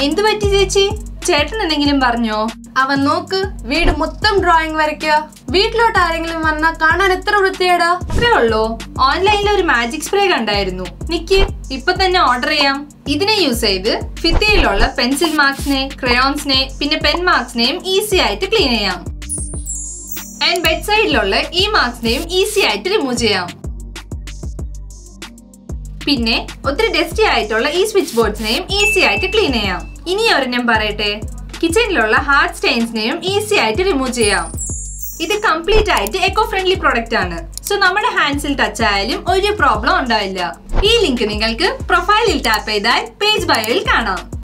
എന്തു പറ്റി ചേച്ചി ചേട്ടൻ എന്തെങ്കിലും പറഞ്ഞോ അവൻ നോക്ക് വീട് മൊത്തം ഡ്രോയിങ് വരയ്ക്കുക വീട്ടിലോട്ട് ആരെങ്കിലും വന്നാ കാണാൻ എത്ര വൃത്തിയേടാ അത്രേ ഉള്ളൂ ഓൺലൈനിൽ ഒരു മാജിക് സ്പ്രേ കണ്ടായിരുന്നു നിക്ക് ഇപ്പൊ തന്നെ ഓർഡർ ചെയ്യാം ഇതിനെ യൂസ് ചെയ്ത് ഫിത്തിയിലുള്ള പെൻസിൽ മാർക്സിനെ ക്രയോൺസിനെ പിന്നെ പെൻ മാർക്സിനെയും ഈസി ആയിട്ട് ക്ലീൻ ചെയ്യാം ആൻഡ് ബെഡ് സൈഡിലുള്ള ഈ മാർക്സിനെയും ഈസി ആയിട്ട് റിമൂവ് ചെയ്യാം പിന്നെ ഒത്തിരി ഡസ്റ്റി ആയിട്ടുള്ള ഈ സ്വിച്ച് ബോർഡ്സിനെയും ഈസി ആയിട്ട് ക്ലീൻ ചെയ്യാം ഇനി ഒരെണ്ണം പറയട്ടെ കിച്ചണിലുള്ള ഹാർഡ് സ്റ്റെയിൻസിനെയും ഈസി ആയിട്ട് റിമൂവ് ചെയ്യാം ഇത് കംപ്ലീറ്റ് ആയിട്ട് എക്കോ ഫ്രണ്ട്ലി പ്രോഡക്റ്റ് ആണ് സോ നമ്മുടെ ഹാൻഡ്സിൽ ടച്ച് ആയാലും ഒരു പ്രോബ്ലം ഉണ്ടാവില്ല ഈ ലിങ്ക് നിങ്ങൾക്ക് പ്രൊഫൈലിൽ ടാപ്പ് ചെയ്താൽ പേജ് ബയോയിൽ കാണാം